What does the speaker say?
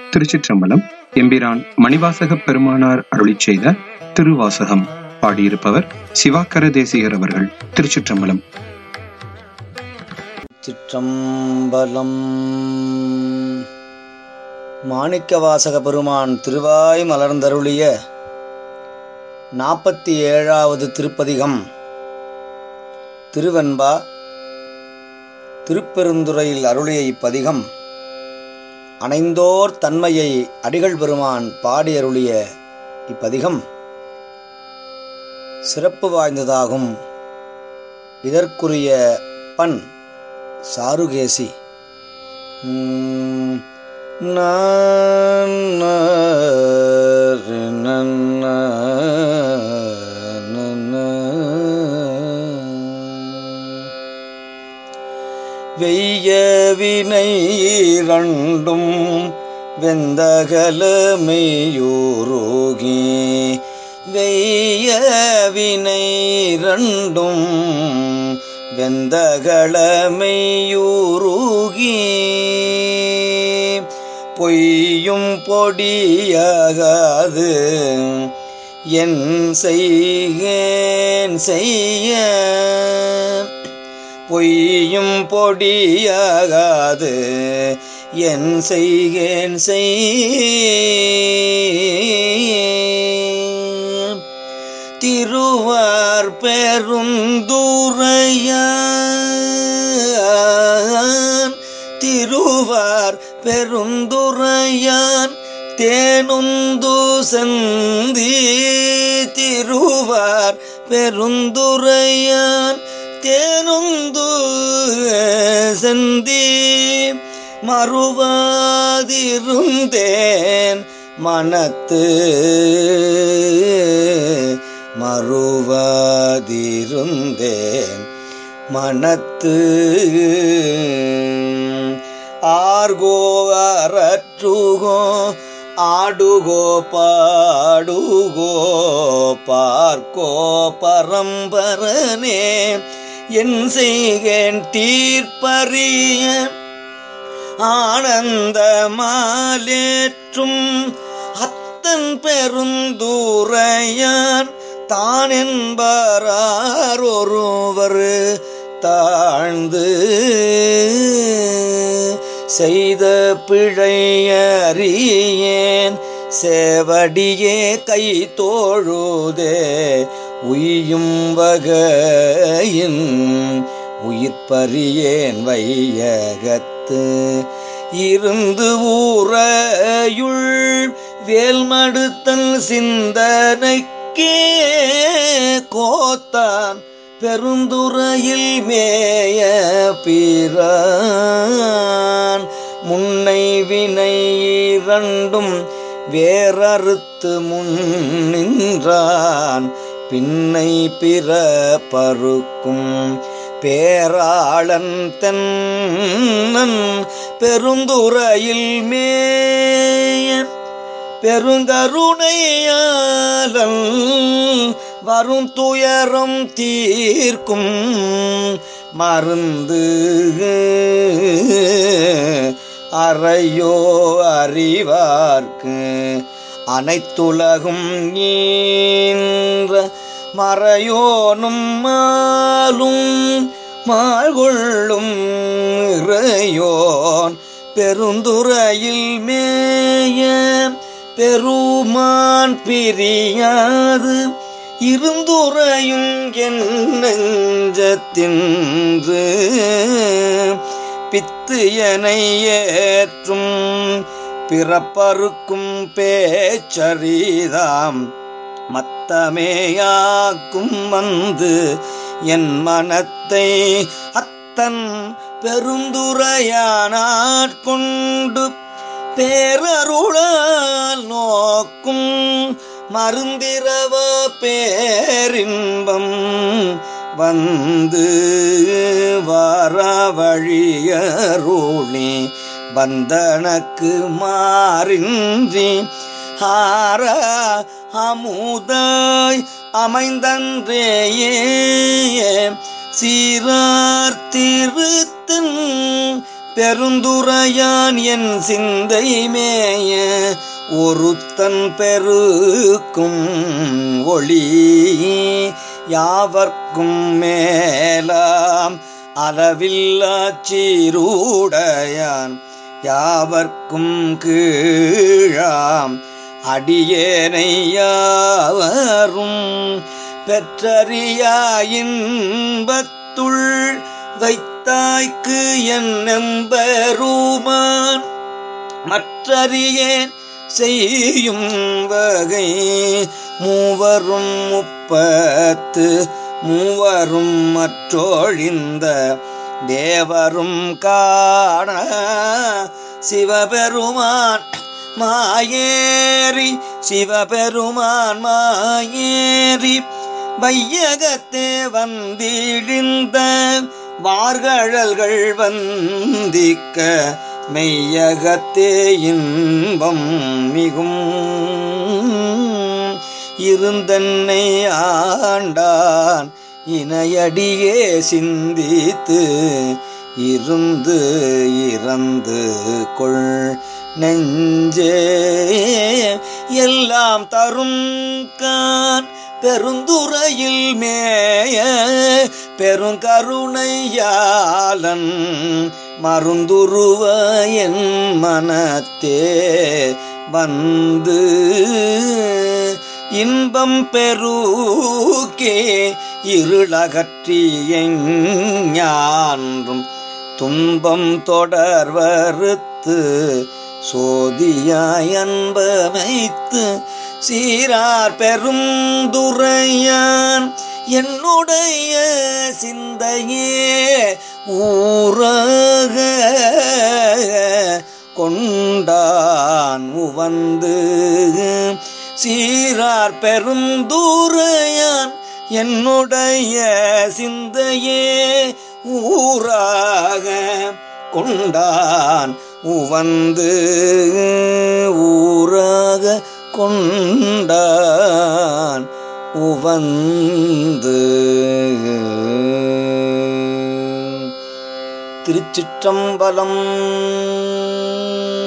திருச்சிற்றம்பலம் எம்பிரான் மணிவாசக பெருமானார் அருளிச் செய்த திருவாசகம் பாடியிருப்பவர் சிவாக்கர தேசிகர் அவர்கள் திருச்சிற்றம்பலம் சிற்றம்பலம் மாணிக்கவாசக பெருமான் திருவாய் மலர்ந்தருளிய நாற்பத்தி ஏழாவது திருப்பதிகம் திருவெண்பா திருப்பெருந்துறையில் அருளிய இப்பதிகம் அணைந்தோர் தன்மையை அடிகள் பெருமான் பாடியருளிய இப்பதிகம் சிறப்பு வாய்ந்ததாகும் இதற்குரிய பண் சாருகேசி உம், நான் நாரு நன்னா நன்னா. வெய்ய வினை இரண்டும் வெந்தகலமையூரோகி வெய்ய வினை இரண்டும் வெந்தகளமையூருகி பொய்யும் பொடியாகாது என் செய்கேன் செய்ய பொய்யும் பொடியாகாது என் செய்கேன் செய் திருவார் பெருந்துரையான் திருவார் பெருந்துரையான் தேனுந்து சந்தி திருவார் பெருந்துரையான் தேனுந்து சந்தி மறுவாதிருந்தேன் மனத்து மறுவாதிருந்தேன் மனத்து ஆர்கோ அரற்றுகோ ஆடுகோ பாடுகோ பார்க்கோ பரம்பரனே என் செய்கேன் தீர்ப்பறிய ஆனந்த மாலேற்றும் அத்தன் பெருந்தூரையான் தான் என்பார் ஒருவர் தாழ்ந்து செய்த பிழையறியேன் சேவடியே கை தோழுதே உய்யும் வகையின் உயிர்ப்பறியேன் வையகத்து இருந்து ஊரையுள் வேல்மடுத்தன் சிந்தனைக்கே கோத்தான் பெருந்துறையில் மேய பிறான் முன்னை வினை இரண்டும் வேறறுத்து முன் நின்றான் பின்னை பிற பருக்கும் பேராளன் தென்னன் பெருந்துறையில் மேய பெருங்கருணையாளன் வரும் துயரம் தீர்க்கும் மருந்து அறையோ அறிவார்க்கு அனைத்துலகும் ஈன்ற மறையோனும் மாலும் மாள்கொள்ளும் இறையோன் பெருந்துறையில் மேய பெருமான் பிரியாது இருந்துரையும் என் நெஞ்சத்தின்று பித்து என ஏற்றும் பிறப்பறுக்கும் பேச்சரிதாம் மத்தமேயாக்கும் வந்து என் மனத்தை அத்தன் பெருந்துரையானாட்கொண்டு பேரருளால் நோக்கும் மருந்திரவ பேரின்பம் வந்து வாரவழியருளி பந்தனக்கு மாறின்றி ஹார அமுதாய் அமைந்தன்றேயே சீரார் திருத்தன் பெருந்துரையான் என் சிந்தை மேய ஒருத்தன் பெருக்கும் ஒளி யாவர்க்கும் மேலாம் அளவில்லா சீருடையான் யாவர்க்கும் கீழாம் அடியேனை யாவரும் பெற்றறியா இன்பத்துள் வைத்தாய்க்கு என் நம்பெருமான் மற்றறியேன் செய்யும் வகை மூவரும் முப்பத்து மூவரும் மற்றொழிந்த தேவரும் காண சிவபெருமான் மாயேறி சிவபெருமான் மாயேறி வையகத்தே வந்திழிந்த வார்கழல்கள் வந்திக்க மெய்யகத்தே இன்பம் மிகும் இருந்தன்னை ஆண்டான் இணையடியே சிந்தித்து இருந்து இறந்து கொள் நெஞ்சே எல்லாம் தரும் கான் பெருந்துறையில் மேய பெருங்கருணையாளன் மருந்துருவ என் மனத்தே வந்து இன்பம் பெருக்கே இருளகற்றி எஞ்ஞான்றும் துன்பம் தொடர்வறுத்து சோதியாய் அன்பமைத்து சீரார் பெரும் துறையான் என்னுடைய சிந்தையே ஊரக கொண்டான் உவந்து சீரார் பெருந்தூரையான் என்னுடைய சிந்தையே ஊராக கொண்டான் உவந்து ஊராக கொண்டான் உவந்து திருச்சிற்றம்பலம்